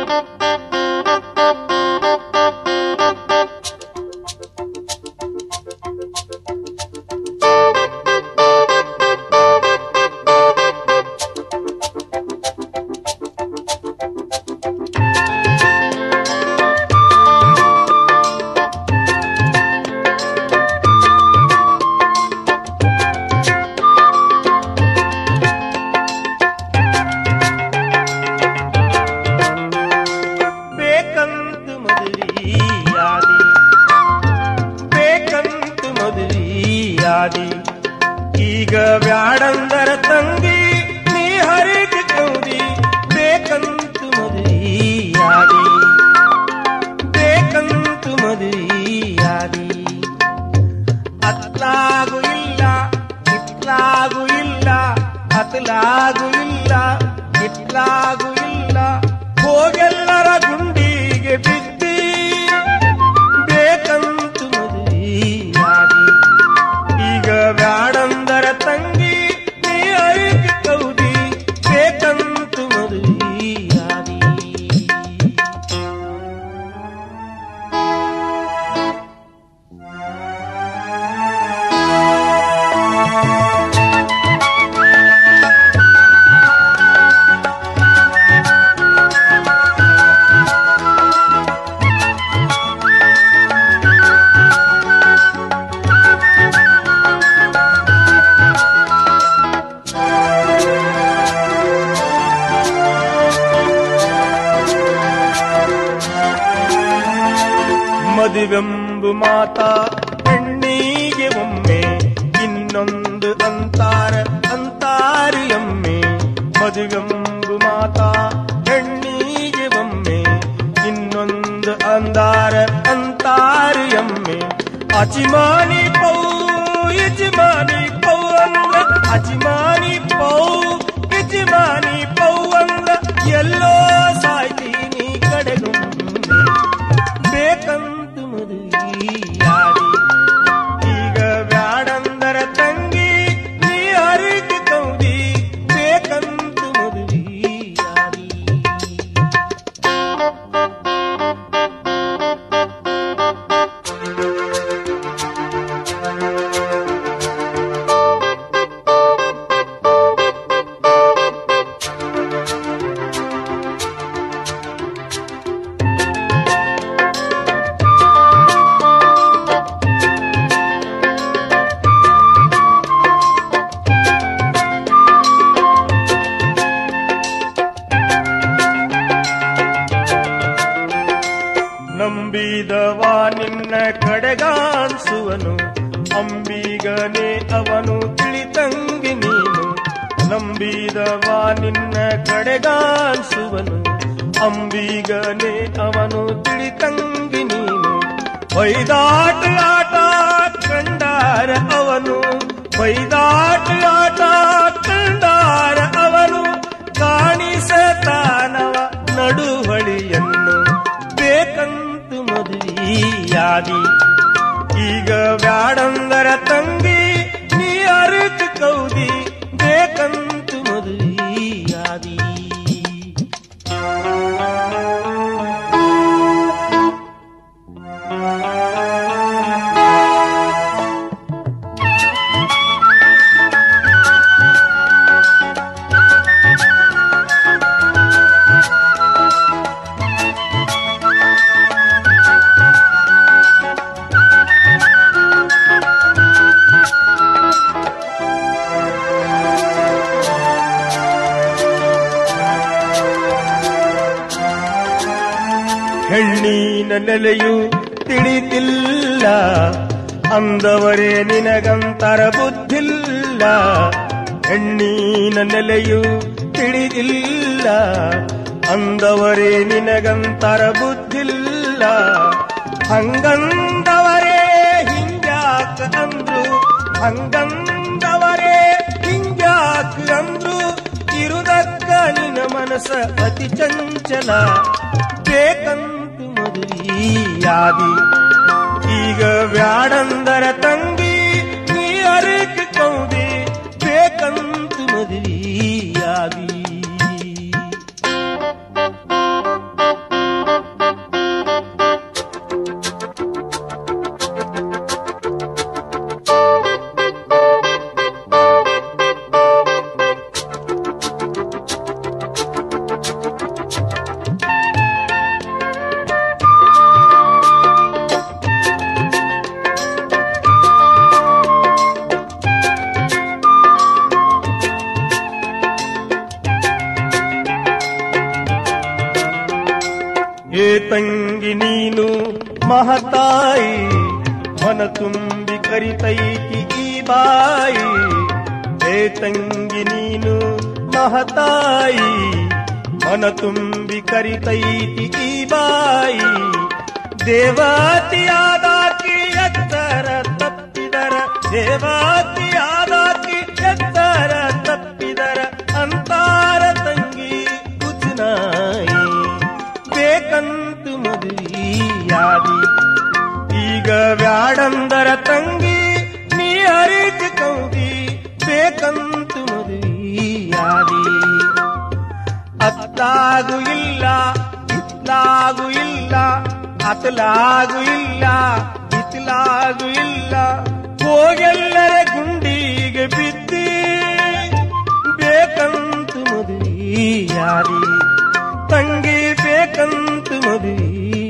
ಬೇಕಂತ ಮದುವೆಯಾದಿ ಬೇಕಂತ ಮದುವೆಯಾದಿ ಈಗ ಬ್ಯಾಡಂದರ ತಂಗಿ ನೀ ಹರಿದ ಕೌದಿ ಬೇಕಂತ ಮದುವೆಯಾದಿ ಬೇಕಂತ ಮದುವೆಯಾದಿ ಅತ್ಲಾಗು ಇಲ್ಲ ಇತ್ಲಾಗು ಇಲ್ಲ ಅತ್ಲಾಗು ಇಲ್ಲ ಇತ್ಲಾಗು ಇಲ್ಲ ಹೋಗೆಲ್ಲರ ಗುಂಡಿಗೆ ಬಿದ್ದಿ ಬೇಕಂತ ಮದುವೆಯಾದಿ ಈಗ ಬ್ಯಾಡಂದರ ತಂಗಿ ನೀ ಅರಿತ ಕೌದಿ ಬೇಕಂತ ಮದುವೆಯಾದಿ ಮದುವೆಂಬು ಮಾತ ಹೆಣ್ಣಿಗೆ ಒಮ್ಮೆ ಇನ್ನೊಂದು ಅಂತಾರ ಅಂತಾರಿಯೊಮ್ಮೆ ಮದುವೆಂಬು ಮಾತ ಹೆಣ್ಣಿಗೆ ಒಮ್ಮೆ ಇನ್ನೊಂದು ಅಂದಾರ ಅಂತಾರಿಯೊಮ್ಮೆ ಅಚಿಮಾನಿ ಪೌ ಯಜಮಾನಿ ಪೌ ಅಂದ್ರ ಅಚಿಮಾನಿ ಪೌ ಯಜಮಾನಿ ಪೌ ಅಂದ್ರ ಎಲ್ಲೋ ಸಾಯ್ತೀನಿ ಕಡೆಗೊಮ್ಮೆ ಬೇಕಂತ ಮದುವೆಯಾದಿ ಈಗ ಬ್ಯಾಡಂದರ ತಂಗಿ ನೀ ಅರಿತ ಕೌದಿ ಬೇಕಂತ ಮದುವೆಯಾದಿ ನಂಬಿದವ ನಿನ್ನ ಕಡೆಗಾನ್ಸುವನು ಅಂಬಿಗನೇ ಅವನು ತಿಳಿತಂಗಿ ನೀನು ನಂಬಿದವ ನಿನ್ನ ಕಡೆಗಾನ್ಸುವನು ಅಂಬಿಗನೇ ಅವನು ತಿಳಿತಂಗಿ ನೀನು ಬೈದಾಟ ಆಟ ಕಂಡಾರ ಅವನು ಬೈದಾಟ ಆಟ ಕಂಡಾರ ಅವನು ಕಾಣಿಸತಾನವ ನಡುವಳಿಯನ್ನು ಬೇಕಂತ ಮದುವೆಯಾದಿ ಈಗ ಬ್ಯಾಡಂದರ ತಂಗಿ ನೀ ಅರಿತ ಕೌದಿ ಬೇಕಂತ ಮದುವೆಯಾದಿ ಹೆಣ್ಣಿನ ನೆಲೆಯು ತಿಳಿದಿಲ್ಲ ಅಂದವರೇ ನಿನಗಂತರ ಬುದ್ಧಿಲ್ಲ ಹೆಣ್ಣಿನ ನೆಲೆಯು ತಿಳಿದಿಲ್ಲ ಅಂದವರೇ ನಿನಗಂತರ ಬುದ್ಧಿಲ್ಲ ಹಂಗಂದವರೇ ಹಿಂಗ್ಯಾಕ ಅಂದ್ರು ಹಂಗಂದವರೇ ಹಿಂಗ್ಯಾಕ ಅಂದ್ರು ಇರುದಕ್ಕ ನಿನ ಮನಸ ಅತಿ ಚಂಚಲ ಬೇಕಂತ ಮದುವೆಯಾದಿ ಈಗ ಬ್ಯಾಡಂದರ ತಂಗಿ ನೀ ಅರಿಕ ಕೌದಿ ಬೇಕಂತ ಮದುವೆಯಾದಿ ಏ ತಂಗಿ ನೀನು ಮಹತಾಯಿ ಮನ ತುಂಬಿ ಕರಿತೈತಿ ಈ ಬಾಯಿ ಏ ತಂಗಿ ನೀನು ಮಹತಾಯಿ ಮನ ತುಂಬಿ ಕರಿತೈತಿ ಈ ಬಾಯಿ ದೇವತಿಯಾದಾಕಿ ಎತ್ತರ ತಪ್ಪಿದರ ದೇವತಿಯಾದಾಕಿ ಎತ್ತರ ತಪ್ಪಿದರ ಅಂತಾರ ತಂಗಿ ಕುಚನಾಯಿ ಬೇಕಂತು ಮದುವೆಯಾದಿ ಈಗ ವ್ಯಾಡಂದರ ತಂಗಿ ನೀ ಅರಿತು ಕೌದಿ ಬೇಕಂತು ಮದುವೆಯಾದಿ ಅತ್ತಾಗು ಇಲ್ಲ ಇತ್ಲಾಗು ಇಲ್ಲ ಅತಲಾಗು ಇಲ್ಲ ಇತ್ಲಾಗು ಇಲ್ಲ ಹೋಗೆಲ್ಲರ ಗುಂಡಿಗೆ ಬಿದ್ದಿ ಬೇಕಂತು ಮದುವೆಯಾದಿ ತಂಗಿ ಬೇಕಂತು ಮದುವೆ